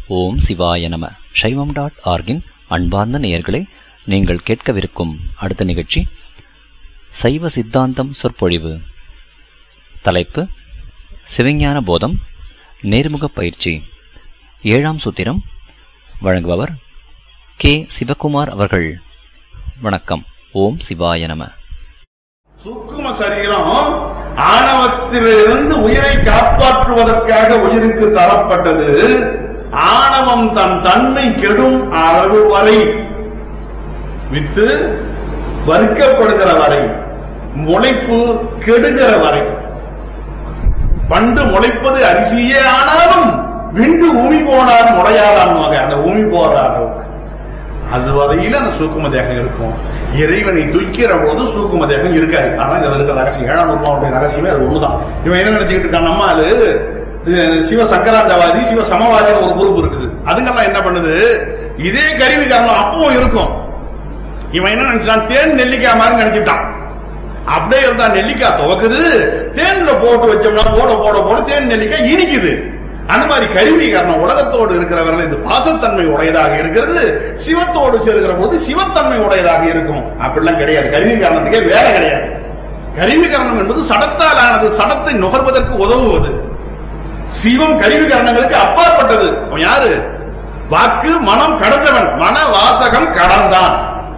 ஓம் சிவாய நம சைவம் டாட் ஆர்கின் அன்பார்ந்த நேயர்களே நீங்கள் கேட்கவிருக்கும் அடுத்த நிகழ்ச்சி சைவ சித்தாந்தம் சொற்பொழிவு தலைப்பு சிவஞான போதம் நேர்முக பயிற்சி ஏழாம் சூத்திரம் வழங்குபவர் கே சிவகுமார் அவர்கள் வணக்கம் ஓம் சிவாய நம சூக்கும சரீரம் ஆணவத்திலிருந்து உயிரை காப்பாற்றுவதற்காக உயிருக்கு தரப்பட்டது ஆணவம் தன் தன்மை கெடும் அளவு வரை வித்து வறுக்கப்படுகிற வரை முளைப்பு கெடுகிற வரை பண்டு முளைப்பது அரிசியே ஆனாலும் விண்டு ஊமி போனார் முளையாதான் அந்த ஊமி போற அளவுக்கு அது வரையில அந்த சூக்கும தேகம் இருக்கும் இறைவனை துய்க்கிற போது சூக்கும தேகம் இருக்காது அதான் இதுல இருக்கிற ரகசியம் ஏழாம் நூற்றாவுடைய ரகசியமே அது ஒண்ணுதான் இவன் என்ன நினைச்சுக்கிட்டு இருக்கான் நம்மாலு இது சிவ சங்கராந்தவாதி சிவ சமவாதின்னு ஒரு குரூப் இருக்குது அதுங்கெல்லாம் என்ன பண்ணுது இதே கருவி காரணம் அப்பவும் இருக்கும் இவன் என்ன நினைச்சான் தேன் நெல்லிக்காய் மாதிரி நினைச்சிட்டான் அப்படியே இருந்தா நெல்லிக்காய் துவக்குது தேன்ல போட்டு வச்சோம்னா போட போட போட தேன் நெல்லிக்காய் இனிக்குது அந்த மாதிரி கருவி காரணம் உலகத்தோடு இருக்கிறவர்கள் இந்த பாசத்தன்மை உடையதாக இருக்கிறது சிவத்தோடு சேர்கிற போது சிவத்தன்மை உடையதாக இருக்கும் அப்படிலாம் கிடையாது கருவி காரணத்துக்கே வேலை கிடையாது கருவி காரணம் என்பது சடத்தால் ஆனது சடத்தை நுகர்வதற்கு உதவுவது சிவம் கருவி காரணங்களுக்கு அப்பாற்பட்டது அவன் யாரு வாக்கு மனம் கடந்தவன் மன வாசகம் கடந்தான்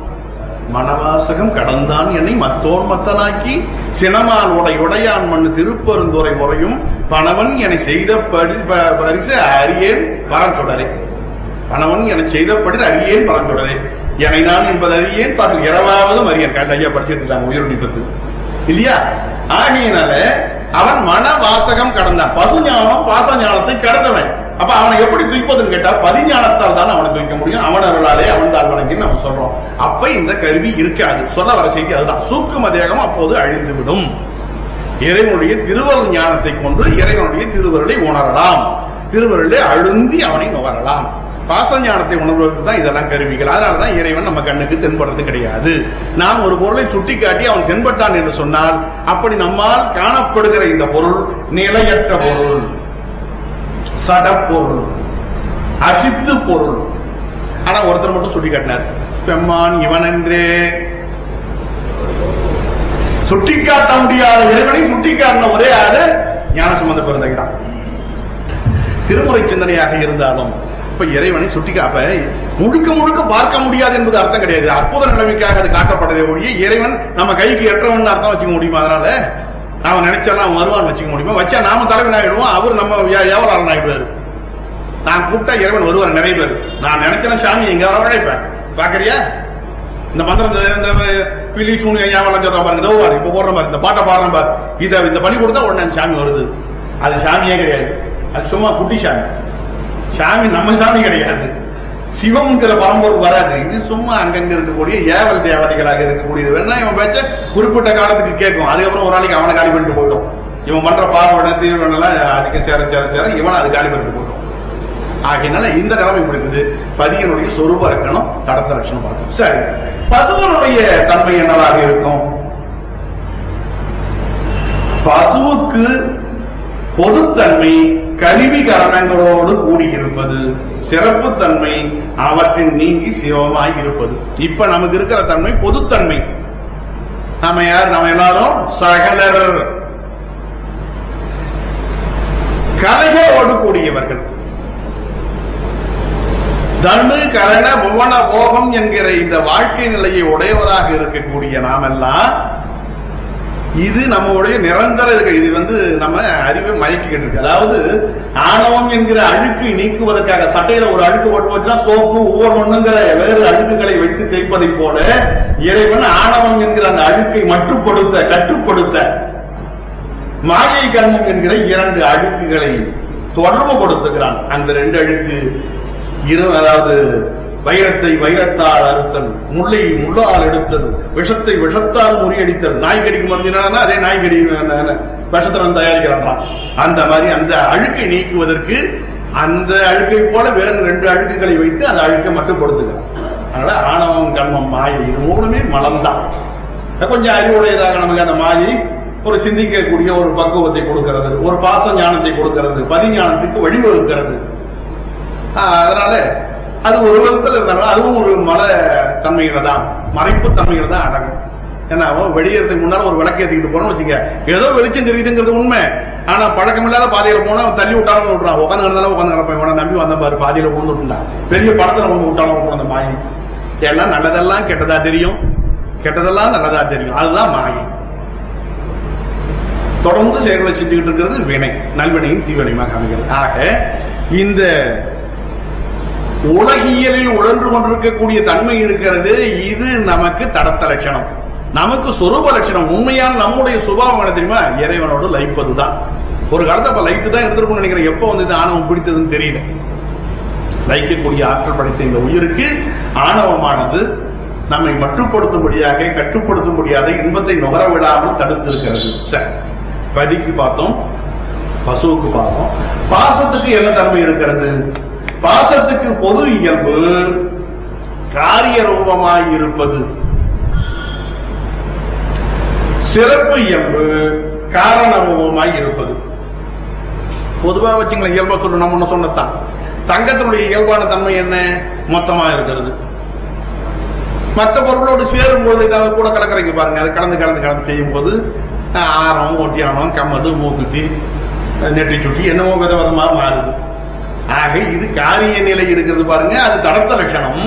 மனவாசகம் கடந்தான் என்னை மத்தோன் மத்தனாக்கி சினமான் உடை உடையான் மண்ணு திருப்பெருந்துரை முறையும் பணவன் என செய்த படி ப- பரிசு அரியேன் பரம் தொடரே பணவன் என செய்த படி அரியேன் பரம் தொடரே எனை நான் என்பது அறியேன் பகல் இரவாவதும் அறியேன் காட்டு ஐயா படிச்சுட்டு இருக்காங்க உயிர் பத்து இல்லையா ஆகையினால அவன் மன வாசகம் கடந்தான் பசு ஞானம் பாச ஞானத்தை கடந்தவன் அப்ப அவனை எப்படி துய்ப்பதுன்னு கேட்டா பதிஞானத்தால் தான் அவனை துய்க்க முடியும் அவன் அருளாலே அவன் தாழ் வணங்கி நம்ம சொல்றோம் அப்ப இந்த கருவி இருக்காது சொல்ல வர செய்தி அதுதான் சூக்கும தேகம் அப்போது அழிந்து விடும் இறைவனுடைய திருவருள் ஞானத்தை கொண்டு இறைவனுடைய திருவருளை உணரலாம் திருவருளை அழுந்தி அவனை நுகரலாம் பாச ஞானத்தை உணர்வதற்கு தான் இதெல்லாம் கருவிகள் அதனாலதான் இறைவன் நம்ம கண்ணுக்கு தென்படுறது கிடையாது நாம் ஒரு பொருளை சுட்டிக்காட்டி அவன் தென்பட்டான் என்று சொன்னால் அப்படி நம்மால் காணப்படுகிற இந்த பொருள் நிலையற்ற பொருள் சடப்பொருள் அசித்து பொருள் ஆனா ஒருத்தர் மட்டும் சுட்டி காட்டினார் பெம்மான் இவன் என்றே சுட்டிக்காட்ட முடியாத இறைவனை சுட்டிக்காட்டின ஒரே ஆளு ஞான சம்பந்த பிறந்தகிதான் திருமுறை சிந்தனையாக இருந்தாலும் இப்ப இறைவனை சுட்டிக்கா அப்ப முழுக்க முழுக்க பார்க்க முடியாது என்பது அர்த்தம் கிடையாது அற்புத நிலைமைக்காக அது காட்டப்பட்டதே ஒழிய இறைவன் நம்ம கைக்கு எட்டவன் அர்த்தம் வச்சுக்க முடியுமா அதனால நாம நினைச்சாலும் அவன் வருவான் வச்சுக்க முடியுமா வச்சா நாம தலைவன் ஆயிடுவோம் அவர் நம்ம ஏ- ஏவலாளன் ஆயிடுவாரு நான் கூப்பிட்டா இறைவன் வருவார் நிறைய பேர் நான் நினைச்சேன சாமி எங்க வர உழைப்பேன் பாக்குறியா இந்த மந்திரம் இந்த- இந்த பில்லி சூனி ஐயாவெல்லாம் சொல்ற பாருங்க இதோ பாரு, இப்ப போடுற மாதிரி இந்த பாட்டை பாடுற பாரு இத இந்த பண்ணி கொடுத்தா உடனே அந்த சாமி வருது அது சாமியே கிடையாது அது சும்மா குட்டி சாமி சாமி நம்ம சாமி கிடையாது சிவம்ங்கிற பரம்பரை வராது இது சும்மா அங்கங்க இருக்கக்கூடிய ஏவல் தேவதைகளாக இருக்கக்கூடியது வேணா இவன் பேச்ச குறிப்பிட்ட காலத்துக்கு கேட்கும் அதுக்கப்புறம் ஒரு நாளைக்கு அவனை காலி பண்ணிட்டு போயிடும் இவன் பண்ற பாவன தீவனம் எல்லாம் அதுக்கு சேர சேர சேர இவனை அது காலி பண்ணிட்டு போயிடும் ஆகையினால இந்த நிலைமை பிடிக்குது பதியனுடைய சொரூப இருக்கணும் தடத்த லட்சணம் பார்த்தோம் சரி பசுவனுடைய தன்மை என்னவாக இருக்கும் பசுவுக்கு பொதுத்தன்மை கருவி கரணங்களோடு கூடியிருப்பது சிறப்புத்தன்மை அவற்றின் நீங்கி சிவமாய் இருப்பது இப்ப நமக்கு இருக்கிற தன்மை பொதுத்தன்மை நாம யார் நம்ம எல்லாரும் சகலர் கலைகளோடு கூடியவர்கள் தனு கரண புவன போகம் என்கிற இந்த வாழ்க்கை நிலையை உடையவராக இருக்கக்கூடிய நாமெல்லாம் இது நம்மளுடைய நிரந்தர இது இது வந்து நம்ம அறிவை மயக்கிக்கிட்டு இருக்கு அதாவது ஆணவம் என்கிற அழுக்கை நீக்குவதற்காக சட்டையில ஒரு அழுக்கு போட்டு வச்சா சோப்பு ஒவ்வொரு ஒண்ணுங்கிற வேறு அழுக்குகளை வைத்து தேய்ப்பதை போல இறைவன் ஆணவம் என்கிற அந்த அழுக்கை மட்டுப்படுத்த கட்டுப்படுத்த மாயை கர்மம் என்கிற இரண்டு அழுக்குகளை தொடர்பு கொடுத்துக்கிறான் அந்த ரெண்டு அழுக்கு இரு அதாவது வைரத்தை வைரத்தால் அறுத்தல் முல்லை முள்ளால் எடுத்தல் விஷத்தை விஷத்தால் முறியடித்தல் நாய் கடிக்கு மருந்தினா அதே நாய் கடி விஷத்திரம் தயாரிக்கிறான் அந்த மாதிரி அந்த அழுக்கை நீக்குவதற்கு அந்த அழுக்கை போல வேறு ரெண்டு அழுக்குகளை வைத்து அந்த அழுக்கை மட்டுப்படுத்துகிறான் அதனால ஆணவம் கர்மம் மாயை இது மூணுமே மலம்தான் கொஞ்சம் அறிவுடையதாக நமக்கு அந்த மாயை ஒரு சிந்திக்கக்கூடிய ஒரு பக்குவத்தை கொடுக்கிறது ஒரு பாச ஞானத்தை கொடுக்கிறது பதிஞானத்துக்கு வழிவகுக்கிறது ஆஹ், அதனால அது ஒரு விதத்தில் இருந்தாலும் அதுவும் ஒரு மல தன்மைகளை தான் மறைப்பு தன்மைகளை தான் அடங்கும் ஏன்னா அவன் வெளியேறதுக்கு முன்னால ஒரு விளக்கு ஏத்திக்கிட்டு போறோம்னு வச்சுக்க ஏதோ வெளிச்சம் தெரியுதுங்கிறது உண்மை ஆனா பழக்கம் இல்லாத பாதையில போனா அவன் தள்ளி விட்டாலும் விட்டுறான் உட்காந்து கிடந்தாலும் உட்காந்து கிடப்பேன் இவனை நம்பி வந்த பாரு பாதையில கொண்டு விட்டுட்டான் பெரிய படத்துல கொண்டு விட்டாலும் விட்டுறான் அந்த மாயை ஏன்னா நல்லதெல்லாம் கெட்டதா தெரியும் கெட்டதெல்லாம் நல்லதா தெரியும் அதுதான் மாயை தொடர்ந்து செயல்களை செஞ்சுக்கிட்டு இருக்கிறது வினை நல்வினையும் தீவினையுமாக அமைகிறது ஆக இந்த உலகியலில் உழன்று கொண்டிருக்கக்கூடிய தன்மை இருக்கிறது இது நமக்கு தடத்த லட்சணம் நமக்கு சொரூப லட்சணம் உண்மையான நம்முடைய சுபாவம் என்ன தெரியுமா இறைவனோடு லைப்பதுதான் ஒரு காலத்தை அப்ப லைத்து தான் எடுத்துருக்கணும்னு நினைக்கிறேன் எப்போ வந்து இது ஆணவம் பிடித்ததுன்னு தெரியல லைக்கக்கூடிய ஆற்றல் படைத்த இந்த உயிருக்கு ஆணவமானது நம்மை மட்டுப்படுத்தும்படியாக கட்டுப்படுத்தும்படியாக இன்பத்தை நுகர விடாமல் தடுத்திருக்கிறது சரி பதிக்கு பார்த்தோம் பசுவுக்கு பார்த்தோம் பாசத்துக்கு என்ன தன்மை இருக்கிறது பாசத்துக்கு பொது இயல்பு காரிய ரூபமாய் இருப்பது சிறப்பு இயல்பு காரண ரூபமாய் இருப்பது பொதுவா வச்சுங்களேன் இயல்பா சொல்லணும் நம்ம ஒண்ணு சொன்னதான் தங்கத்தினுடைய இயல்பான தன்மை என்ன மொத்தமா இருக்கிறது மற்ற பொருளோடு சேரும் போது ஏதாவது கூட கலக்கரைக்கு பாருங்க அது கலந்து கலந்து கலந்து செய்யும் போது அஹ், ஆரம் ஒட்டியானம் கம்மது மூக்குத்தி அஹ், நெட்டி சுட்டி என்னமோ வித விதமா மாறுது ஆக இது காரிய நிலை இருக்கிறது பாருங்க அது தடத்த லட்சணம்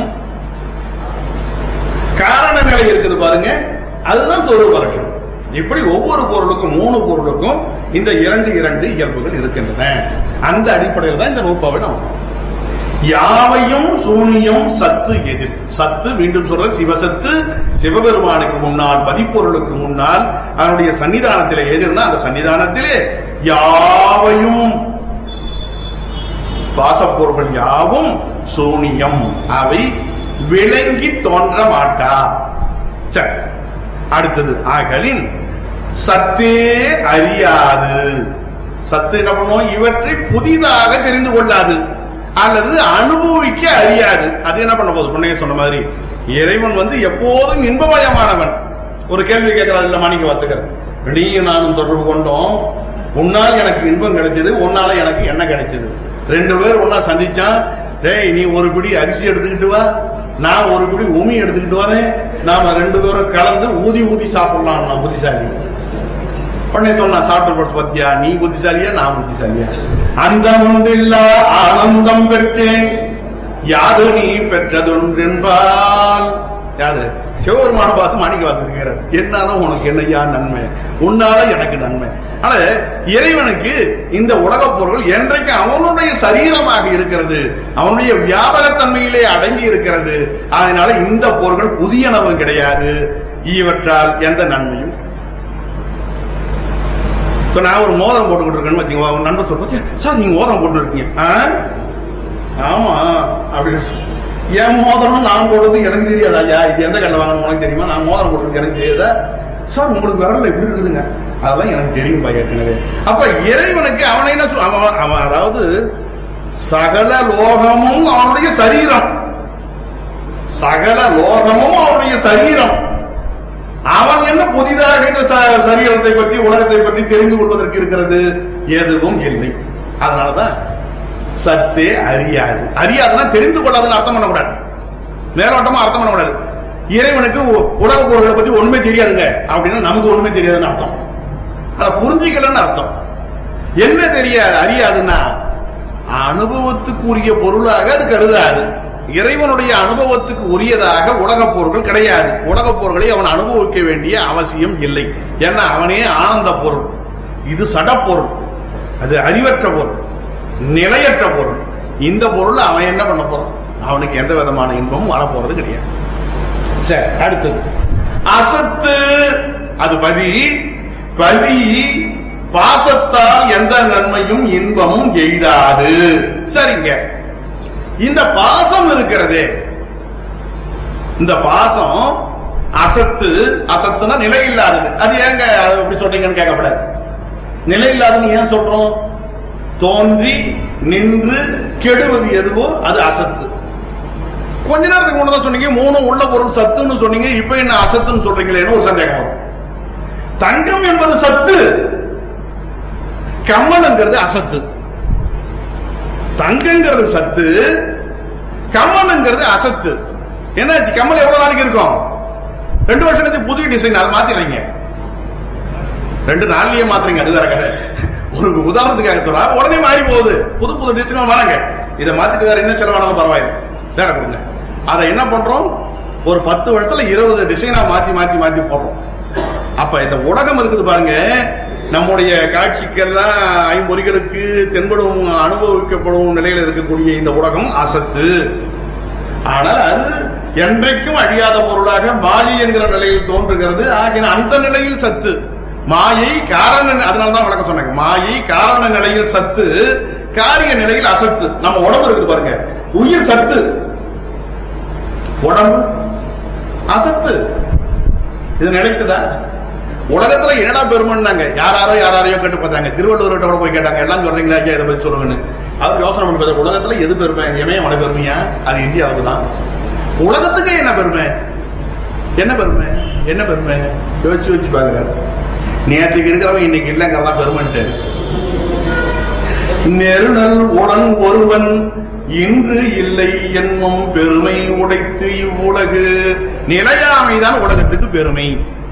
காரண நிலை இருக்குது பாருங்க அதுதான் சொரூப லட்சணம் இப்படி ஒவ்வொரு பொருளுக்கும் மூணு பொருளுக்கும் இந்த இரண்டு இரண்டு இயல்புகள் இருக்கின்றன அந்த அடிப்படையில் தான் இந்த நூற்பாவை நம்ம பார்க்கிறோம். யாவையும் சூனியம் சத்து எதிர் சத்து மீண்டும் சொல்ற சிவசத்து சிவபெருமானுக்கு முன்னால் பதிப்பொருளுக்கு முன்னால் அதனுடைய சன்னிதானத்திலே எதிர்னா அந்த சன்னிதானத்திலே யாவையும் பாசப்பொருள்கள் யாவும் சூனியம் அவை விளங்கி தோன்ற மாட்டா சரி அடுத்தது ஆகலின் சத்தே அறியாது சத்து என்ன பண்ணும் இவற்றை புதிதாக தெரிந்து கொள்ளாது அல்லது அனுபவிக்க அறியாது அது என்ன பண்ண போகுது பொண்ணைய சொன்ன மாதிரி இறைவன் வந்து எப்போதும் இன்பமயமானவன் ஒரு கேள்வி கேட்கிறார் இல்ல மாணிக்க வாசகர் நீயும் நானும் தொடர்பு கொண்டோம் உன்னால் எனக்கு இன்பம் கிடைச்சது உன்னால எனக்கு என்ன கிடைச்சது ரெண்டு பேர் ஒன்னா சந்திச்சான் டேய் நீ ஒரு பிடி அரிசி எடுத்துக்கிட்டு வா நான் ஒரு பிடி உமி எடுத்துக்கிட்டு வரேன் நாம ரெண்டு பேரும் கலந்து ஊதி ஊதி சாப்பிடலாம் நான் புத்திசாலி உடனே சொன்னா சாப்பிட்டு பத்தியா நீ புத்திசாலியா நான் புத்திசாலியா அந்த ஒன்றில்லா ஆனந்தம் பெற்றேன் யாது நீ பெற்றதொன்றென்பால் யாரு சிவபெருமான பார்த்து மாணிக்க வாசிக்கிறார் என்னால உனக்கு என்னையா நன்மை உன்னால எனக்கு நன்மை ஆனா இறைவனுக்கு இந்த உலகப் பொருள் என்றைக்கு அவனுடைய சரீரமாக இருக்கிறது அவனுடைய வியாபகத்தன்மையிலே அடங்கி இருக்கிறது அதனால இந்த பொருள்கள் புதியனவும் கிடையாது இவற்றால் எந்த நன்மையும் இப்ப நான் ஒரு மோதிரம் போட்டுக்கிட்டு இருக்கேன்னு வச்சுக்கோ உன் நண்பர் சொல்ல சார் நீங்க மோதிரம் போட்டு இருக்கீங்க ஆ? ஆமா அப்படின்னு சொல்லு. என் மோதிரம் நான் போடுறது எனக்கு தெரியாது ஐயா இது எந்த கண்ட வாங்கணும் உனக்கு தெரியுமா நான் மோதிரம் போட்டுருக்கு எனக்கு தெரியாதா சார் உங்களுக்கு விரல்ல எப்படி இருக்குதுங்க அதெல்லாம் எனக்கு தெரியும் பா ஏற்கனவே அப்ப இறைவனுக்கு அவனை என்ன சொல்- அவன் அவன் அதாவது சகல லோகமும் அவனுடைய சரீரம் சகல லோகமும் அவனுடைய சரீரம் அவன் என்ன புதிதாக இந்த ச- சரீரத்தை பற்றி உலகத்தை பற்றி தெரிந்து கொள்வதற்கு இருக்கிறது எதுவும் இல்லை அதனாலதான் சத்தே அறியாது அறியாதுன்னா தெரிந்து கொள்ளாதுன்னு அர்த்தம் பண்ணக்கூடாது மேலோட்டமா அர்த்தம் பண்ணக்கூடாது இறைவனுக்கு உ- உலக பொருள்களை பத்தி ஒண்ணுமே தெரியாதுங்க அப்படின்னா நமக்கு ஒண்ணுமே தெரியாதுன்னு அர்த்தம் அதை புரிஞ்சிக்கலன்னு அர்த்தம் என்ன தெரியாது அறியாதுன்னா அனுபவத்துக்குரிய பொருளாக அது கருதாது இறைவனுடைய அனுபவத்துக்கு உரியதாக உலகப் பொருட்கள் கிடையாது உலகப் பொருட்களை அவன் அனுபவிக்க வேண்டிய அவசியம் இல்லை ஏன்னா அவனே ஆனந்த பொருள் இது சடப்பொருள் அது அறிவற்ற பொருள் நிலையற்ற பொருள் இந்த பொருள் அவன் என்ன பண்ண போறான் அவனுக்கு எந்த விதமான இன்பமும் வரப்போறது கிடையாது சரி அடுத்தது அசத்து அது பதி பதி பாசத்தால் எந்த நன்மையும் இன்பமும் எய்தாது சரிங்க இந்த பாசம் இருக்கிறதே இந்த பாசம் அசத்து அசத்துனா நிலை இல்லாதது அது ஏங்க அது எப்படி சொல்றீங்கன்னு கேட்கப்படாது நிலை இல்லாததுன்னு ஏன் சொல்றோம் தோன்றி நின்று கெடுவது எதுவோ அது அசத்து கொஞ்ச நேரத்துக்கு முன்னதான் சொன்னீங்க மூணு உள்ள பொருள் சத்துன்னு சொன்னீங்க இப்ப என்ன அசத்துன்னு சொல்றீங்களேன்னு ஒரு சந்தேகம் வரும் தங்கம் என்பது சத்து கம்மலுங்கிறது அசத்து தங்கங்கிறது சத்து கம்மலுங்கிறது அசத்து என்னாச்சு கம்மல் எவ்வளவு நாளைக்கு இருக்கும் ரெண்டு வருஷம் கழிச்சு புது டிசைன் அதை மாத்திடுறீங்க ரெண்டு நாள்லயே மாத்துறீங்க அது வேற கதை ஒரு உதாரணத்துக்காக சொல்றா உடனே மாறி போகுது புது புது டிசைன் வராங்க இதை மாத்திட்டு வேற என்ன செலவானாலும் பரவாயில்லை வேற கொடுங்க அதை என்ன பண்றோம் ஒரு பத்து வருஷத்துல இருபது டிசைனா மாத்தி மாத்தி மாத்தி போடுறோம் அப்ப இந்த உலகம் இருக்குது பாருங்க நம்முடைய காட்சிக்கெல்லாம் ஐம்பொறிகளுக்கு தென்படும் அனுபவிக்கப்படும் நிலையில இருக்கக்கூடிய இந்த உலகம் அசத்து ஆனால் அது என்றைக்கும் அழியாத பொருளாக மாயை என்கிற நிலையில் தோன்றுகிறது ஆகிய அந்த நிலையில் சத்து மாயை காரண அதனாலதான் விளக்க சொன்னாங்க மாயை காரண நிலையில் சத்து காரிய நிலையில் அசத்து நம்ம உடம்பு இருக்குது பாருங்க உயிர் சத்து உடம்பு அசத்து இது நினைக்குதா உலகத்துல என்னடா பெருமைன்னாங்க யாராரோ யாராரையோ கேட்டு பார்த்தாங்க திருவள்ளுவர் கூட போய் கேட்டாங்க எல்லாம் சொல்றீங்களா ஐயா இதை பத்தி சொல்லுங்கன்னு அவர் யோசனை பண்ணி பார்த்தாரு, உலகத்துல எது பெருமை இமயமலை பெருமையா அது இந்தியாவுக்கு தான் உலகத்துக்கே என்ன பெருமை என்ன பெருமை என்ன பெருமை யோசிச்சு யோசிச்சு பாக்குறாரு நேற்றுக்கு இருக்கிறவன் இன்னைக்கு இல்லைங்கிறதா பெருமைன்ட்டு நெருநல் உடன் ஒருவன் இன்று இல்லை என்னும் பெருமை உடைத்து இவ்வுலகு நிலையாமைதான் உலகத்துக்கு பெருமை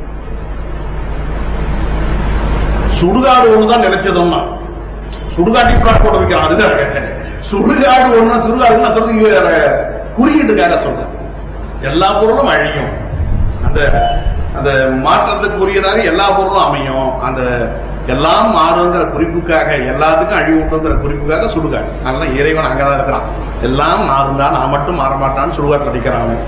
சுடுகாடு ஒண்ணுதான் நிலைச்சதும்னா சுடுகாட்டி பிளாட் போட்டு வைக்கிறான் அதுதான் கேட்டேன் சுடுகாடு ஒண்ணு சுடுகாடுன்னு நான் சொல்றது வேற குறியீட்டுக்காக சொல்றேன் எல்லா பொருளும் அழியும் அந்த அந்த மாற்றத்துக்குரியதாக எல்லா பொருளும் அமையும் அந்த எல்லாம் மாறுங்கிற குறிப்புக்காக எல்லாத்துக்கும் அழிவுன்ற குறிப்புக்காக சுடுகாடு அதனால இறைவன் அங்கதான் இருக்கிறான் எல்லாம் மாறுந்தான் நான் மட்டும் மாற மாட்டான்னு சுடுகாட்டில் நிக்கிறான் அவன்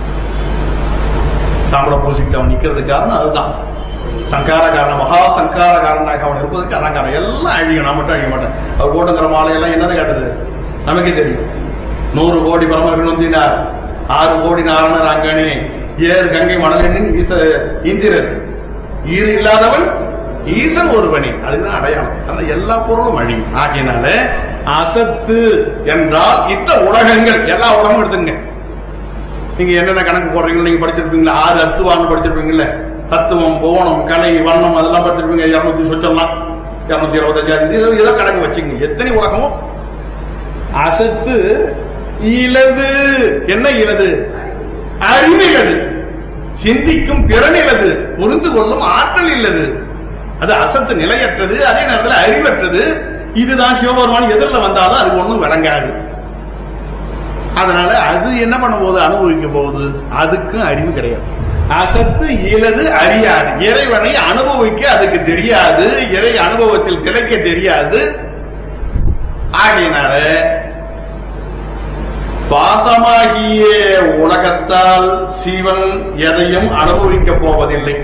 சாம்பளை பூசிக்கிட்டு அவன் நிக்கிறது காரணம் அதுதான் சங்கார காரணம் மகா சங்கார காரணமாக அவன் இருப்பதற்கு அதான் காரணம் எல்லாம் அழியும் நான் மட்டும் அழிய மாட்டேன் அவர் போட்டுங்கிற மாலையெல்லாம் என்னது காட்டுது நமக்கே தெரியும் நூறு கோடி பரமர்கள் வந்தினார் ஆறு கோடி நாரணர் அங்கனே ஏர் கங்கை மணலின் ஈச இந்திரர் ஈர் இல்லாதவன் ஈசன் ஒருவனே அதுதான் அடையாளம் அந்த எல்லா பொருளும் அழியும் ஆகையினால அசத்து என்றால் இந்த உலகங்கள் எல்லா உலகமும் எடுத்துங்க நீங்க என்னென்ன கணக்கு போடுறீங்களோ நீங்க படிச்சிருப்பீங்களா ஆறு அத்துவான்னு படிச்சிருப்பீங்கல்ல தத்துவம் புவனம் கலை வண்ணம் அதெல்லாம் படிச்சிருப்பீங்க இருநூத்தி சொச்சம்லாம் இருநூத்தி இருபத்தஞ்சாயிரம் இது ஏதோ கணக்கு வச்சுங்க எத்தனை உலகமும் அசத்து இலது என்ன இலது அறிவிலது சிந்திக்கும் திறன் இல்லது புரிந்து கொள்ளும் ஆற்றல் இல்லது அது அசத்து நிலையற்றது அதே நேரத்தில் அறிவற்றது இதுதான் சிவபெருமான் எதிரில் வந்தாலும் அது ஒண்ணும் விளங்காது அதனால அது என்ன பண்ண போகுது அனுபவிக்க போகுது அதுக்கும் அறிவு கிடையாது அசத்து இலது அறியாது இறைவனை அனுபவிக்க அதுக்கு தெரியாது இறை அனுபவத்தில் கிடைக்க தெரியாது ஆகையினால பாசமாகிய உலகத்தால் சிவன் எதையும் அனுபவிக்கப் போவதில்லை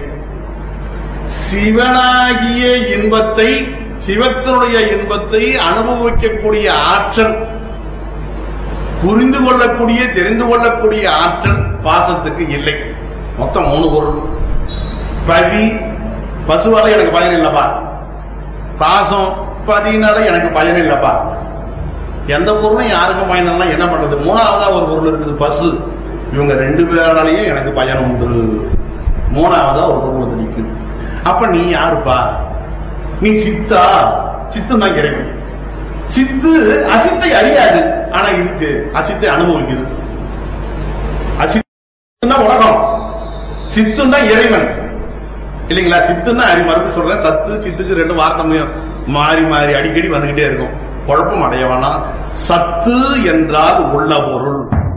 சிவனாகிய இன்பத்தை சிவத்தினுடைய இன்பத்தை அனுபவிக்கக்கூடிய ஆற்றல் புரிந்து கொள்ளக்கூடிய தெரிந்து கொள்ளக்கூடிய ஆற்றல் பாசத்துக்கு இல்லை மொத்தம் மூணு பொருள் பதி பசுவால எனக்கு பயன் இல்லப்பா பாசம் பதினால எனக்கு பயன் இல்லப்பா எந்த பொருளும் யாருக்கும் பயன் இல்லை என்ன பண்றது மூணாவதா ஒரு பொருள் இருக்குது பசு இவங்க ரெண்டு பேராலையும் எனக்கு பயன் உண்டு மூணாவதா ஒரு பொருள் வந்து நிக்குது அப்ப நீ யாருப்பா நீ சித்தா சித்துனா இறைவன் சித்து அசித்தை அறியாது ஆனா இருக்கு அசித்தை அனுபவிக்குது அசித்துன்னா உலகம் சித்துன்னா இறைவன் இல்லைங்களா சித்துன்னா அறி மறுப்பு சொல்றேன் சத்து சித்துக்கு ரெண்டு வார்த்தை மு- மாறி மாறி அடிக்கடி வந்துகிட்டே இருக்கும் குழப்பம் அடைய வேணாம் சத்து என்றால் உள்ள பொருள்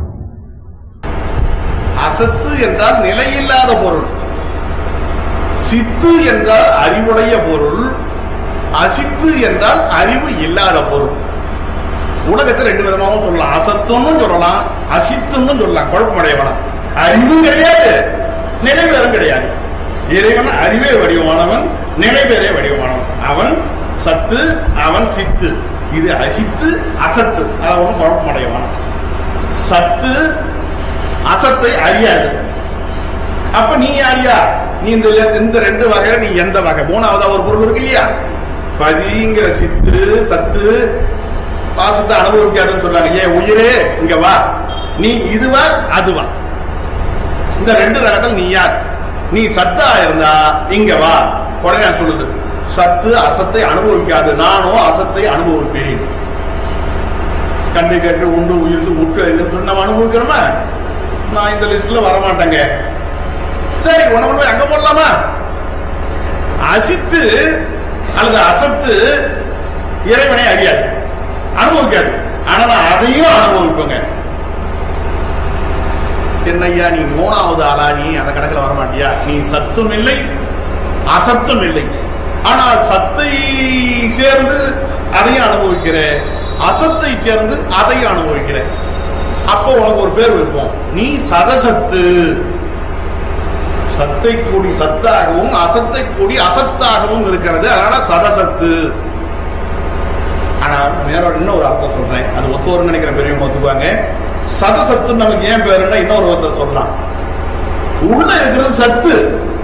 அசத்து என்றால் நிலையில்லாத பொருள் சித்து என்றால் அறிவுடைய பொருள் அசித்து என்றால் அறிவு இல்லாத பொருள் உலகத்தில் ரெண்டு விதமாகவும் சொல்லலாம் அசத்துன்னு சொல்லலாம் அசித்துன்னு சொல்லலாம் குழப்பம் அடைய வேணாம் அறிவும் கிடையாது நிலைபெறும் கிடையாது இறைவன் அறிவே வடிவமானவன் நிலைபெறே வடிவமானவன் அவன் சத்து அவன் சித்து இது அசித்து அசத்து அதை ஒன்றும் குழப்பம் அடைய வேணாம் சத்து அசத்தை அறியாது அப்ப நீ யாரியா நீ இந்த இந்த ரெண்டு வகையில நீ எந்த வகை மூணாவதா ஒரு பொருள் இருக்கு இல்லையா பதிங்கிற சித்து சத்து பாசத்தை அனுபவிக்காதுன்னு சொல்றாங்க ஏன் உயிரே இங்க வா நீ இதுவா அதுவா இந்த ரெண்டு ரகத்தில் நீ யார் நீ சத்தா இருந்தா இங்க வா உடனே நான் சொல்லுது சத்து அசத்தை அனுபவிக்காது நானோ அசத்தை அனுபவிப்பேன் கண்டு கேட்டு உண்டு உயிர்ந்து உற்று அறிந்து சொல்லி நம்ம அனுபவிக்கிறோமா நான் இந்த லிஸ்ட்ல வரமாட்டேங்க சரி உனக்கு போய் அங்க போடலாமா அசித்து அல்லது அசத்து இறைவனை அறியாது அனுபவிக்காது ஆனா நான் அதையும் அனுபவிப்பேங்க என்னய்யா நீ மூணாவது ஆளா நீ அந்த கணக்குல வரமாட்டியா நீ சத்தும் இல்லை அசத்தும் இல்லை ஆனால் சத்தை சேர்ந்து அதையும் அனுபவிக்கிற அசத்தை சேர்ந்து அதையும் அனுபவிக்கிற அப்போ உனக்கு ஒரு பேர் வைப்போம் நீ சதசத்து சத்தை கூடி சத்தாகவும் அசத்தை கூடி அசத்தாகவும் இருக்கிறது அதனால சதசத்து ஆனா வேற இன்னொரு அர்த்தம் சொல்றேன் அது ஒத்தோருன்னு நினைக்கிற பெரியவங்க ஒத்துக்குவாங்க சதசத்து நமக்கு ஏன் பேருன்னா இன்னொரு ஒருத்தர் சொல்லலாம் உள்ள இருக்கிறது சத்து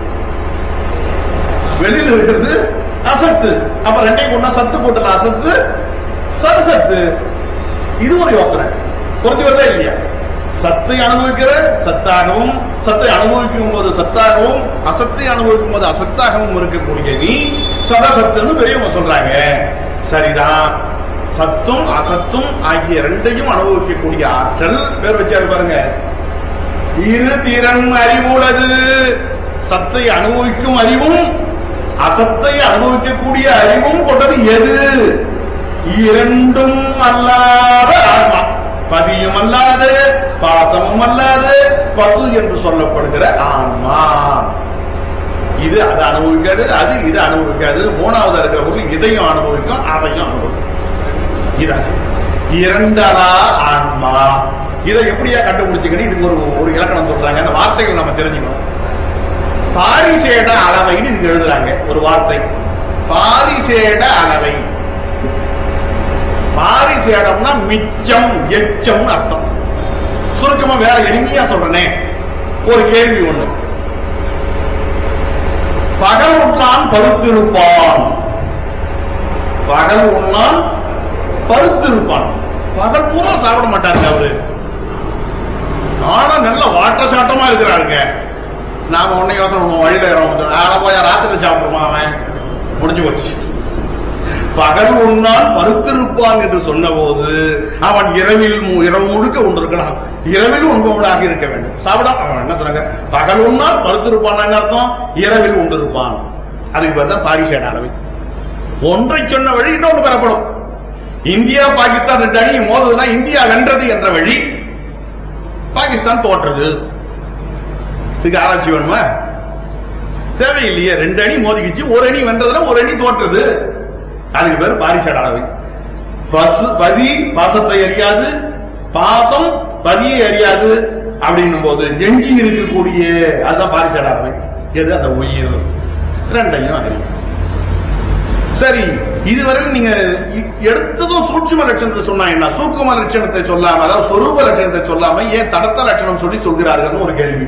வெளியில இருக்கிறது அசத்து அப்ப ரெண்டையும் கொண்டா சத்து போட்டல அசத்து சதசத்து இது ஒரு யோசனை புரிஞ்சு வருதா இல்லையா சத்தை அனுபவிக்கிற சத்தாகவும் சத்தை அனுபவிக்கும் போது சத்தாகவும் அசத்தை அனுபவிக்கும் போது அசத்தாகவும் இருக்கக்கூடிய நீ சதசத்துன்னு பெரியவங்க சொல்றாங்க சரிதான் சத்தும் அசத்தும் ஆகிய ரெண்டையும் அனுபவிக்கக்கூடிய ஆற்றல் பேர் வச்சாரு பாருங்க இரு திறன் அறிவுள்ளது சத்தை அனுபவிக்கும் அறிவும் அசத்தை அனுபவிக்கக்கூடிய அறிவும் கொண்டது எது இரண்டும் அல்லாத ஆன்மா பதியும் அல்லாது பாசமும் அல்லாது பசு என்று சொல்லப்படுகிற ஆன்மா இது அதை அனுபவிக்காது அது இது அனுபவிக்காது மூணாவது இருக்கிற பொருள் இதையும் அனுபவிக்கும் அதையும் அனுபவிக்கும் இதான் சரி. இரண்டரா ஆன்மா இதை எப்படியா கண்டுபிடிச்சுக்கணும் இதுக்கு ஒரு ஒரு இலக்கணம் சொல்றாங்க அந்த வார்த்தைகள் நம்ம தெரிஞ்சுக்கணும் பாரிசேட அளவைன்னு இதுக்கு எழுதுறாங்க ஒரு வார்த்தை பாரிசேட அளவை பாரிசேடம்னா மிச்சம் எச்சம்னு அர்த்தம் சுருக்கமா வேற எளிமையா சொல்றேனே ஒரு கேள்வி ஒண்ணு பகல் உண்ணான் பருத்திருப்பான் பகல் உண்ணான் பருத்திருப்பான் பகல் பூரா சாப்பிட மாட்டாருங்க அவரு ஆனா நல்ல வாட்ட சாட்டமா இருக்கிறாருங்க நாம உன்னை யோசனை பண்ணுவோம் வழியில இறங்க ஆள போய் ராத்திரி சாப்பிடுவான் அவன் முடிஞ்சு போச்சு பகல் உண்ணால் பருத்திருப்பான் என்று சொன்னபோது அவன் இரவில் மு- இரவு முழுக்க உண்டிருக்கிறான் இரவில் உண்பவனாக இருக்க வேண்டும் சாப்பிட அவன் என்ன சொன்னாங்க பகல் உண்ணால் பருத்திருப்பான் என்ன அர்த்தம் இரவில் உண்டிருப்பான் அதுக்கு பேர் தான் பாரிசேட அளவை ஒன்றை சொன்ன வழி இன்னொன்று பெறப்படும் இந்தியா பாகிஸ்தான் ரெண்டு அணி மோதுதுன்னா இந்தியா வென்றது என்ற வழி பாகிஸ்தான் தோற்றது இதுக்கு ஆராய்ச்சி வேணுமா தேவையில்லையே ரெண்டு அணி மோதிக்கிச்சு ஒரு அணி வென்றதுன்னா ஒரு அணி தோற்றது அதுக்கு பேர் பாரிசேட அளவை பசு பதி பாசத்தை அறியாது பாசம் பதியை அறியாது அப்படின்னும் போது எஞ்சி இருக்கக்கூடிய அதுதான் பாரிசேட அளவை எது அந்த உயிர் ரெண்டையும் அறியும் சரி இதுவரை நீங்க இ- எடுத்ததும் சூட்சும லட்சணத்தை சொன்னாங்கன்னா சூக்கும லட்சணத்தை சொல்லாம அதாவது சொரூப லட்சணத்தை சொல்லாம ஏன் தடத்த லட்சணம் சொல்லி சொல்கிறார்கள் ஒரு கேள்வி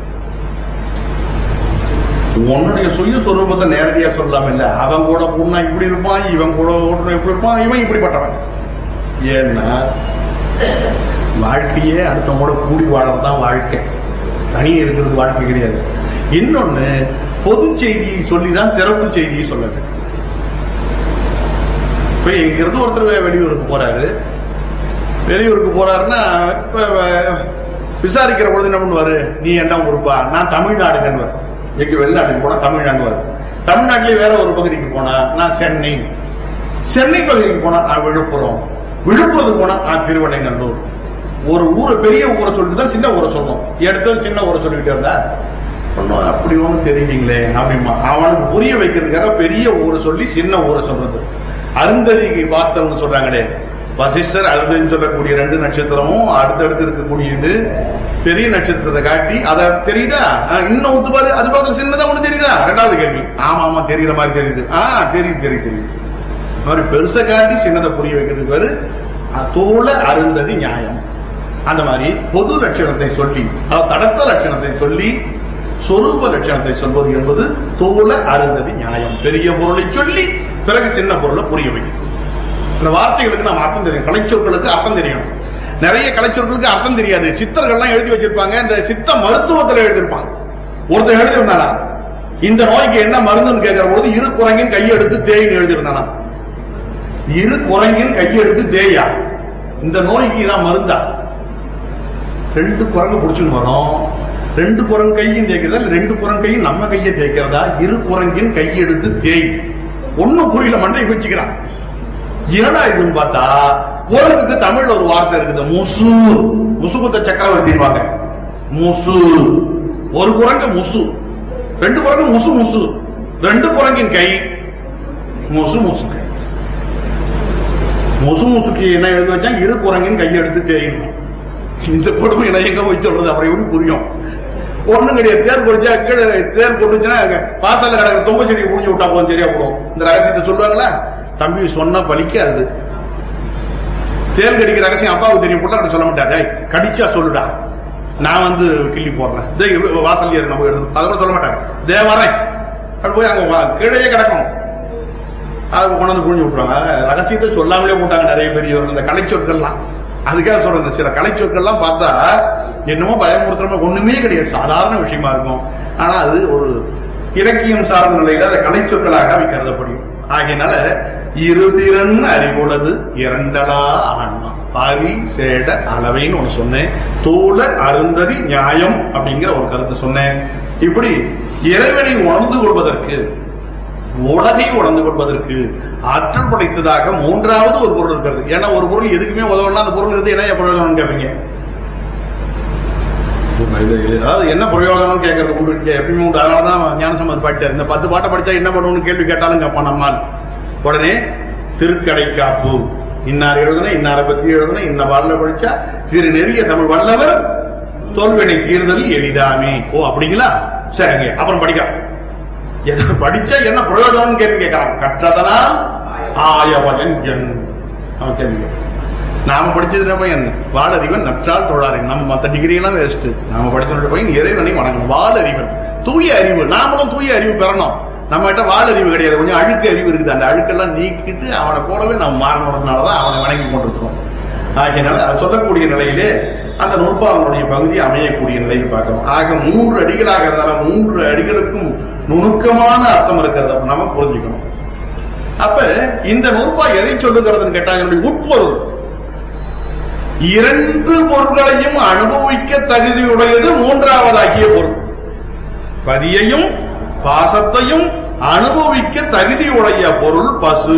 உன்னுடைய சுய சொரூபத்தை நேரடியா சொல்லாம இல்ல அவன் கூட பொண்ணா இப்படி இருப்பான் இவன் கூட ஓட்டுனா இப்படி இருப்பான் இவன் இப்படிப்பட்டவன் ஏன்னா வாழ்க்கையே அடுத்தவங்களோட கூடி வாழறதுதான் வாழ்க்கை தனியே இருக்கிறது வாழ்க்கை கிடையாது இன்னொன்னு பொது செய்தியை சொல்லிதான் சிறப்பு செய்தியை சொல்ல வேண்டும் இப்ப இங்கிருந்து ஒருத்தர் வெளியூருக்கு போறாரு வெளியூருக்கு போறாருன்னா இப்ப, அஹ், விசாரிக்கிற பொழுது என்ன பண்ணுவாரு நீ என்ன ஊருப்பா நான் தமிழ்நாடுன்னு எங்க வெளிநாட்டுக்கு போனா தமிழ்நாடு வரும் தமிழ்நாட்டிலே வேற ஒரு பகுதிக்கு போனா நான் சென்னை சென்னை பகுதிக்கு போனா நான் விழுப்புரம் விழுப்புரத்துக்கு போனா நான் திருவண்ணைநல்லூர் ஒரு ஊரை பெரிய ஊரை சொல்லிட்டு தான் சின்ன ஊரை சொல்லணும் எடுத்து சின்ன ஊரை சொல்லிக்கிட்டே இருந்தா ஒன்னும் அப்படி ஒன்றும் தெரியலீங்களே அப்படிமா அவனுக்கு புரிய வைக்கிறதுக்காக பெரிய ஊரை சொல்லி சின்ன ஊரை சொல்றது அருந்ததிக்கு பார்த்தவங்க சொல்றாங்களே வசிஷ்டர் அருந்ததின்னு சொல்லக்கூடிய ரெண்டு நட்சத்திரமும் அடுத்தடுத்து இருக்கக்கூடியது பெரிய நட்சத்திரத்தை காட்டி அத தெரியுதா ஆ, இன்னும் ஒத்து பாரு அது பார்த்து சின்னதா ஒண்ணு தெரியுதா ரெண்டாவது கேள்வி ஆமா ஆமா தெரியுற மாதிரி தெரியுது ஆ தெரியுது தெரியுது தெரியுது இந்த மாதிரி பெருசை காட்டி சின்னதை புரிய வைக்கிறதுக்கு பேரு அஹ், தோள அருந்ததி நியாயம் அந்த மாதிரி பொது லட்சணத்தை சொல்லி அதாவது தடத்த லட்சணத்தை சொல்லி சொரூப லட்சணத்தை சொல்வது என்பது தோள அருந்ததி நியாயம் பெரிய பொருளை சொல்லி பிறகு சின்ன பொருளை புரிய வைக்கும் இந்த வார்த்தைகளுக்கு நம்ம அர்த்தம் தெரியும் கலைச்சொற்களுக்கு அர்த்தம் தெரியும் நிறைய கலைச்சொற்களுக்கு அர்த்தம் தெரியாது சித்தர்கள்லாம் எழுதி வச்சிருப்பாங்க இந்த சித்த மருத்துவத்துல எழுதியிருப்பாங்க ஒருத்தர் எழுதியிருந்தானா இந்த நோய்க்கு என்ன மருந்துன்னு கேட்கிற பொழுது இரு குரங்கின் கையெடுத்து தேயின்னு எழுதியிருந்தானா இரு குரங்கின் கையெடுத்து தேயா இந்த நோய்க்கு தான் மருந்தா ரெண்டு குரங்கு பிடிச்சுன்னு வரோம் ரெண்டு குரங்கு கையும் தேய்க்கிறதா இல்ல ரெண்டு குரங்கு கையும் நம்ம கையை தேய்க்கிறதா இரு குரங்கின் கையெடுத்து தேய் ஒண்ணும் புரியல மண்டை வச்சுக்கிறான் என்னடா இதுன்னு பார்த்தா குரங்குக்கு தமிழ்ல ஒரு வார்த்தை இருக்குது முசு முசுகுத்த சக்கரவர்த்தின்வாங்க முசு ஒரு குரங்கு முசு ரெண்டு குரங்கு முசு முசு ரெண்டு குரங்கின் கை முசு முசு கை முசு முசுக்கு என்ன எழுதி வச்சா இரு குரங்கின் கையெடுத்து தேயும் இந்த கொடுமை நான் எங்க போய் சொல்றது அப்புறம் எப்படி புரியும் ஒண்ணும் கிடையாது தேர் குடிச்சா கீழே தேர் கொட்டுச்சுன்னா வாசல்ல கிடக்கிற தொங்க செடி புரிஞ்சு விட்டா போதும் சரியா போடும் இந்த ரகசியத்தை சொல்லுவாங்களா தம்பி சொன்னா பலிக்காது தேல் கடிக்கிற ரகசியம் அப்பாவுக்கு தெரியும் புள்ள சொல்ல மாட்டாரு "டேய், கடிச்சா சொல்லுடா நான் வந்து கிள்ளி போடுறேன் இதோ இரு, வாசல்ல இரு நம்ம எடுத்து அதை கூட சொல்ல மாட்டாங்க தே வரேன் அப்படி போய் அங்க வா- கீழே கிடக்கும் அது கொண்டு வந்து புரிஞ்சு விட்டுருவாங்க அதாவது ரகசியத்தை சொல்லாமலே போட்டாங்க நிறைய பெரியவர்கள் இந்த கலைச்சொற்கள்லாம் அதுக்காக சொல்றேன் இந்த சில கலைச்சொற்கள்லாம் பார்த்தா என்னமோ பயமுறுத்துற மாதிரி ஒண்ணுமே கிடையாது சாதாரண விஷயமா இருக்கும் ஆனா அது ஒரு இலக்கியம் சார்ந்த நிலையில அந்த கலைச்சொற்களாக அவை கருதப்படும் ஆகையினால இருதிறன் அறிவுள்ளது இரண்டலா ஆன்மா பாரி சேட அளவைன்னு ஒண்ணு சொன்னேன் தோழர் அருந்ததி நியாயம் அப்படிங்கிற ஒரு கருத்து சொன்னேன் இப்படி இறைவனை உணர்ந்து கொள்வதற்கு உலகை உணர்ந்து கொள்வதற்கு ஆற்றல் படைத்ததாக மூன்றாவது ஒரு பொருள் இருக்கிறது ஏன்னா ஒரு பொருள் எதுக்குமே உதவலாம் அந்த பொருள் இருந்து என்ன பிரயோஜனம் கேட்பீங்க இது- இது அதாவது என்ன பிரயோஜனம் கேட்கறது உண்டு இங்க எப்பயுமே உண்டு அதனாலதான் ஞானசம்பத் பாட்டார் இந்த பத்து பாட்டை படிச்சா என்ன பண்ணுவோம்னு கேள்வி கேட்டாலும் கேட்பான் நம்மால் உடனே திருக்கடை காப்பு இன்னார் எழுதுன இன்னாரை பத்தி எழுதுன இன்ன பாடல படிச்சா திரு நெறிய தமிழ் வல்லவர் தோல்வினை தீர்தல் எளிதாமே ஓ அப்படிங்களா சரிங்க அப்புறம் படிக்கலாம் எதை படிச்சா என்ன பிரயோஜனம் கேள்வி கேட்கறான் கற்றதனால் ஆயவலன் என் அவன் கேள்வி கேட்கறான். நாம படிச்சது பையன் வாழறிவன் நற்றால் தொழாரின் நம்ம மத்த டிகிரி எல்லாம் வேஸ்ட் நாம படிச்ச பையன் இறைவனை வணங்கணும் வாழறிவன் தூய அறிவு நாமளும் தூய அறிவு பெறணும் நம்ம கிட்ட வாழறிவு கிடையாது கொஞ்சம் அழுக்கு அறிவு இருக்குது அந்த அழுக்கெல்லாம் நீக்கிட்டு அவனை போலவே நம்ம மாறணுன்றதுனாலதான் அவனை வணங்கி கொண்டிருக்கிறோம் ஆகையினால அதை சொல்லக்கூடிய நிலையிலே அந்த நூற்பாவனுடைய பகுதி அமையக்கூடிய நிலையை பார்க்கிறோம் ஆக மூன்று அடிகளாக இருந்தாலும் மூன்று அடிகளுக்கும் நுணுக்கமான அர்த்தம் இருக்கிறத நம்ம புரிஞ்சுக்கணும் அப்ப இந்த நூற்பா எதை சொல்லுகிறதுன்னு கேட்டா என்னுடைய உட்பொருள் இரண்டு பொருள்களையும் அனுபவிக்க தகுதியுடையது மூன்றாவதாகிய பொருள் பதியையும் பாசத்தையும் அனுபவிக்க தகுதியுடைய பொருள் பசு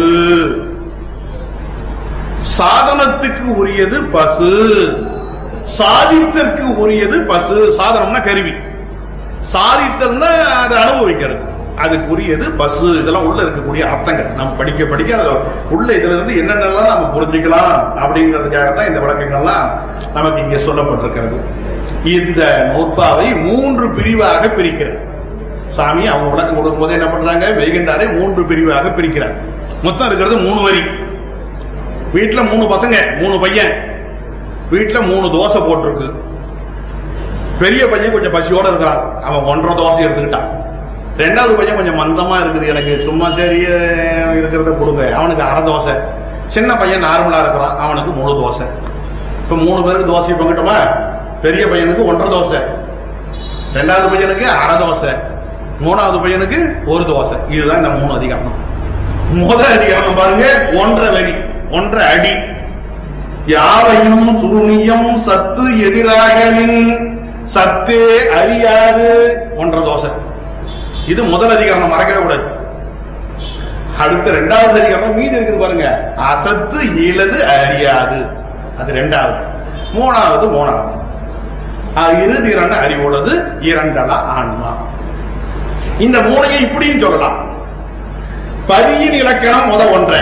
சாதனத்துக்கு உரியது பசு சாதித்திற்கு உரியது பசு சாதனம்னா கருவி சாதித்தல்னா அதை அனுபவிக்கிறது அதுக்குரியது பசு இதெல்லாம் உள்ள இருக்கக்கூடிய அர்த்தங்கள் நம்ம படிக்க படிக்க அதுல உள்ள இதுல இருந்து என்னென்னலாம் நம்ம புரிஞ்சுக்கலாம் அப்படிங்கிறதுக்காகத்தான் இந்த விளக்கங்கள்லாம் நமக்கு இங்க சொல்லப்பட்டிருக்கிறது இந்த நூற்பாவை மூன்று பிரிவாக பிரிக்கிறார் சாமி அவங்க விளக்கம் கொடுக்கும் போது என்ன பண்றாங்க வைகண்டாரை மூன்று பிரிவாக பிரிக்கிறார் மொத்தம் இருக்கிறது மூணு வரி வீட்டுல மூணு பசங்க மூணு பையன் வீட்டுல மூணு தோசை போட்டிருக்கு பெரிய பையன் கொஞ்சம் பசியோட இருக்கிறான் அவன் ஒன்றரை தோசை எடுத்துக்கிட்டான் ரெண்டாவது பையன் கொஞ்சம் மந்தமா இருக்குது எனக்கு சும்மா சரி அஹ், இருக்கிறத கொடுங்க அவனுக்கு அரை தோசை சின்ன பையன் நார்மலா இருக்கிறான் அவனுக்கு மூணு தோசை இப்ப மூணு பேருக்கு தோசை பங்கிட்டோமா பெரிய பையனுக்கு ஒன்றரை தோசை ரெண்டாவது பையனுக்கு அரை தோசை மூணாவது பையனுக்கு ஒரு தோசை இதுதான் இந்த மூணு அதிகாரம் முதல் அதிகாரம் பாருங்க ஒன்றரை வரி ஒன்றரை அடி யாவையும் சுருணியம் சத்து எதிராக நின் சத்தே அறியாது ஒன்றரை தோசை இது முதல் அதிகாரம் மறக்கவே கூடாது அடுத்த ரெண்டாவது அதிகாரம் மீதி இருக்குது பாருங்க அசத்து இலது அறியாது அது ரெண்டாவது மூணாவது மூணாவது அது இறுதிரன அறிவுள்ளது இரண்டல ஆன்மா இந்த மூணையும் இப்படியும் சொல்லலாம் பதியின் இலக்கணம் முத ஒன்றை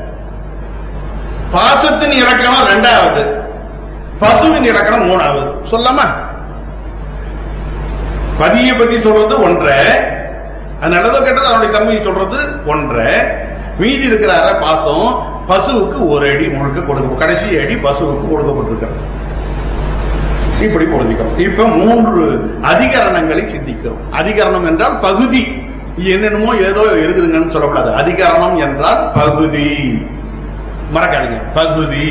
பாசத்தின் இலக்கணம் ரெண்டாவது பசுவின் இலக்கணம் மூணாவது சொல்லாமா பதியை பத்தி சொல்றது ஒன்றை அது நல்லதோ கெட்டதோ அவனுடைய தன்மையை சொல்றது ஒன்றை மீதி இருக்கிற அரை பாசம் பசுவுக்கு ஒரு அடி முழுக்க கொடுக்க கடைசி அடி பசுவுக்கு கொடுக்கப்பட்டிருக்கிறது இப்படி புரிஞ்சுக்கிறோம் இப்ப மூன்று அதிகரணங்களை சிந்திக்கிறோம் அதிகரணம் என்றால் பகுதி என்னென்னமோ ஏதோ இருக்குதுங்கன்னு சொல்லக்கூடாது அதிகரணம் என்றால் பகுதி மறக்காதீங்க பகுதி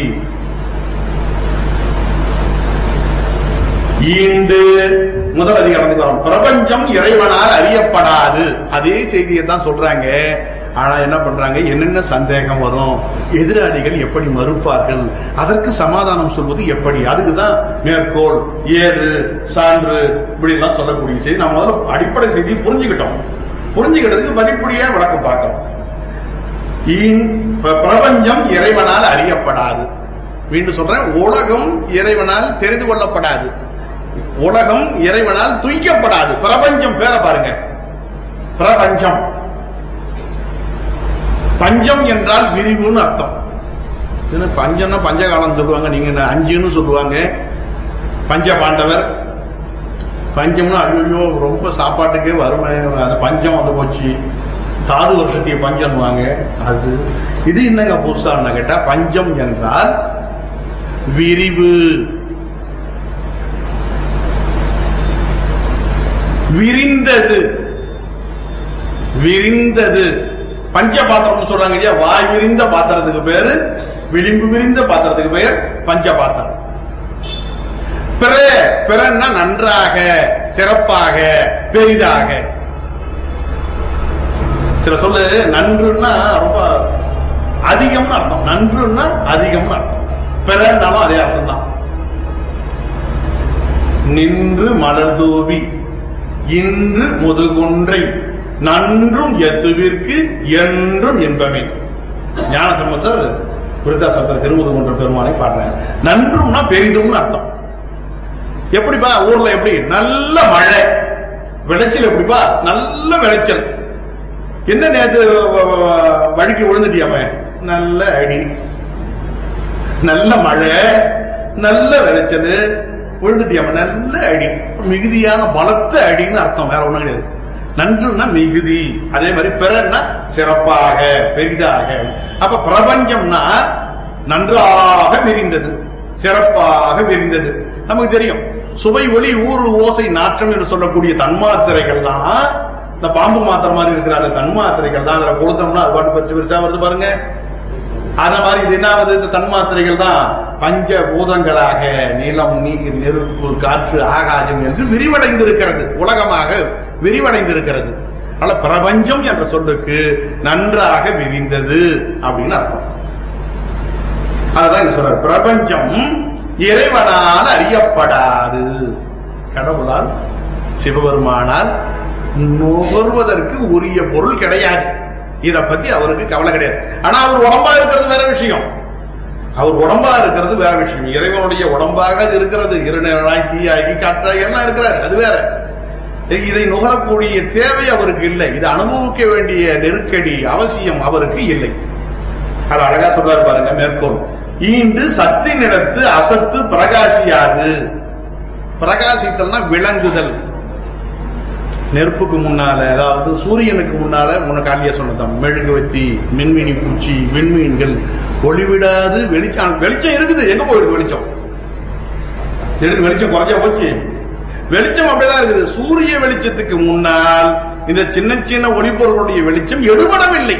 ஈண்டு முதல் அதிகாரத்துக்கு வரும் பிரபஞ்சம் இறைவனால் அறியப்படாது அதே செய்தியை தான் சொல்றாங்க ஆனா என்ன பண்றாங்க என்னென்ன சந்தேகம் வரும் எதிராளிகள் எப்படி மறுப்பார்கள் அதற்கு சமாதானம் சொல்வது எப்படி அதுக்குதான் மேற்கோள் ஏது சான்று இப்படி எல்லாம் சொல்லக்கூடிய செய்தி நம்ம முதல்ல அடிப்படை செய்தி புரிஞ்சுக்கிட்டோம் புரிஞ்சுக்கிட்டதுக்கு மதிப்புடியா விளக்கம் பார்க்கிறோம் இன் ப- பிரபஞ்சம் இறைவனால் அறியப்படாது மீண்டும் சொல்றேன் உலகம் இறைவனால் தெரிந்து கொள்ளப்படாது உலகம் இறைவனால் துய்க்கப்படாது பிரபஞ்சம் பேரை பாருங்க பிரபஞ்சம் பஞ்சம் என்றால் விரிவுன்னு அர்த்தம் இது பஞ்சம்னா பஞ்சகாலம் சொல்லுவாங்க நீங்க என்ன அஞ்சுன்னு சொல்லுவாங்க பஞ்ச பாண்டவர் பஞ்சம்னா ஐயோ ரொம்ப சாப்பாட்டுக்கே வறுமை அந்த பஞ்சம் வந்து போச்சு தாது வருஷத்திய பஞ்சம்வாங்க அது இது என்னங்க புதுசா கேட்டா பஞ்சம் என்றால் விரிவு விரிந்தது விரிந்தது பஞ்ச பாத்திரம் சொல்றாங்க இல்லையா வாய் விரிந்த பாத்திரத்துக்கு பேரு விளிம்பு விரிந்த பாத்திரத்துக்கு பெயர் பஞ்ச பாத்திரம் பிற பிறன்னா நன்றாக சிறப்பாக பெரிதாக சில சொல்லு நன்றுன்னா ரொம்ப அதிகம்னு அர்த்தம் நன்றுன்னா அதிகம்னு அர்த்தம் பிறன்னாலும் அதே அர்த்தம் தான் நின்று மலர்தூவி இன்று முதுகுன்றை நன்றும் எத்துவிற்கு என்றும் இன்பமே ஞானசம்பந்தர் விருத்தாசம்பர திருமுதுகுன்ற பெருமானை பாடுறார் நன்றும்னா பெரிதும்னு அர்த்தம் எப்படிப்பா ஊர்ல எப்படி நல்ல மழை விளைச்சல் எப்படிப்பா நல்ல விளைச்சல் என்ன நேத்து வ- வ- வ- வழுக்கி விழுந்துட்டியாம நல்ல அடி நல்ல மழை நல்ல விளைச்சல் விழுந்துட்டியாம நல்ல அடி மிகுதியான பலத்த அடின்னு அர்த்தம் வேற ஒண்ணும் கிடையாது நன்றுன்னா மிகுதி அதே மாதிரி பிறன்னா சிறப்பாக பெரிதாக அப்ப பிரபஞ்சம்னா நன்றாக விரிந்தது சிறப்பாக விரிந்தது நமக்கு தெரியும் சுவை ஒளி ஊறு ஓசை நாற்றம் என்று சொல்லக்கூடிய தன்மாத்திரைகள் தான் இந்த பாம்பு மாத்திரை மாதிரி இருக்கிற அந்த தன்மாத்திரைகள் தான் அதுல கொடுத்தோம்னா அது பாட்டு பெருசு பெருசா வருது பாருங்க அத மாதிரி இது என்ன ஆகுது இந்த தன்மாத்திரைகள் தான் பஞ்ச பூதங்களாக நிலம் நீர் நெருப்பு காற்று ஆகாயம் என்று விரிவடைந்திருக்கிறது உலகமாக விரிவடைந்திருக்கிறது அதனால பிரபஞ்சம் என்ற சொல்லுக்கு நன்றாக விரிந்தது அப்படின்னு அர்த்தம் அதுதான் இங்க சொல்றாரு பிரபஞ்சம் இறைவனால் அறியப்படாது கடவுளால் சிவபெருமானால் நுகர்வதற்கு உரிய பொருள் கிடையாது இத பத்தி அவருக்கு கவலை கிடையாது ஆனா அவர் உடம்பா இருக்கிறது வேற விஷயம் அவர் உடம்பா இருக்கிறது வேற விஷயம் இறைவனுடைய உடம்பாக அது இருக்கிறது இருநிழலாய் தீயாகி காற்றாகி எல்லாம் இருக்கிறார் அது வேற இதை நுகரக்கூடிய தேவை அவருக்கு இல்லை இதை அனுபவிக்க வேண்டிய நெருக்கடி அவசியம் அவருக்கு இல்லை அது அழகா சொல்றாரு பாருங்க மேற்கோள் ஈண்டு சத்தினிடத்து அசத்து பிரகாசியாது பிரகாசித்தல்னா விளங்குதல் நெருப்புக்கு முன்னால அதாவது சூரியனுக்கு முன்னால முன்ன காலியா சொன்னதான் மெழுகுவத்தி மின்மினி பூச்சி விண்மீன்கள் ஒளிவிடாது வெளிச்சம் வெளிச்சம் இருக்குது எங்க போயிருக்கு வெளிச்சம் திடீர்னு வெளிச்சம் குறைஞ்சா போச்சு வெளிச்சம் அப்படிதான் இருக்குது சூரிய வெளிச்சத்துக்கு முன்னால் இந்த சின்ன சின்ன ஒளிப்பொருளுடைய வெளிச்சம் எடுபடவில்லை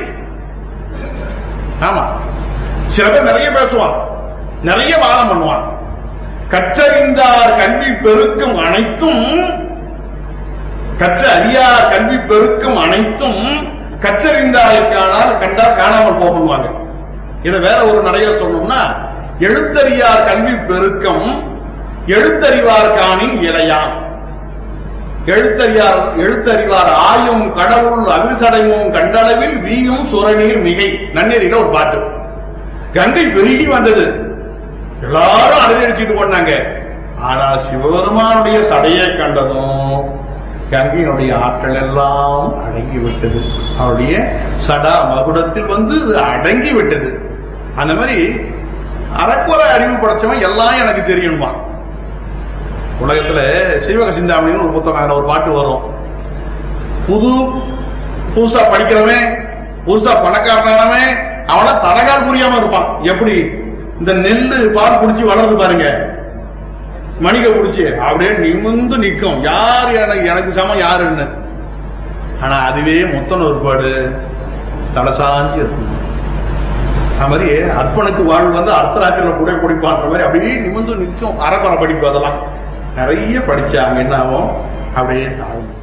ஆமா சில பேர் நிறைய பேசுவான் நிறைய வாதம் பண்ணுவான் கற்றறிந்தார் கல்வி பெருக்கும் அனைத்தும் கற்ற அறியார் கல்வி பெருக்கும் அனைத்தும் கற்றறிந்தாருக்கானால் கண்டால் காணாமல் போகுவாங்க இதை வேற ஒரு நடையில சொல்லணும்னா எழுத்தறியார் கல்வி பெருக்கம் எழுத்தறிவார் காணின் இளையான் எழுத்தறியார் எழுத்தறிவார் ஆயும் கடவுள் அவிசடையும் கண்டளவில் வீயும் சுரநீர் மிகை நன்னீரில ஒரு பாட்டு கங்கை பெருகி வந்தது எல்லாரும் அடிச்சிட்டு போனாங்க ஆனா சிவபெருமானுடைய சடையை கண்டதும் கங்கையினுடைய ஆற்றல் எல்லாம் அடங்கி விட்டது அவருடைய சடா மகுடத்தில் வந்து இது அடங்கி விட்டது அந்த மாதிரி அறக்குறை அறிவு படைச்சவன் எல்லாம் எனக்கு தெரியுமா உலகத்துல சீவக சிந்தாமணின்னு ஒரு புத்தகம் அதுல ஒரு பாட்டு வரும் புது புதுசா படிக்கிறவன் புதுசா பணக்காரனவன் அவன தலகால் புரியாம இருப்பான் எப்படி இந்த நெல்லு பால் குடிச்சு வளருது பாருங்க மணிக்க குடிச்சு அப்படியே நிமிந்து நிக்கும் யார் எனக்கு எனக்கு சமம் யாருன்னு ஆனா அதுவே மொத்தம் ஒருபாடு தலசாஞ்சி இருக்கும் அது மாதிரி அர்ப்பனுக்கு வாழ்வு வந்து அர்த்தராத்திரில கூட குடிப்பான்ற மாதிரி அப்படியே நிமிந்து நிற்கும் அறக்குறை படிப்பு அதெல்லாம் நிறைய படிச்சாங்க என்ன ஆகும் அப்படியே தாழ்வு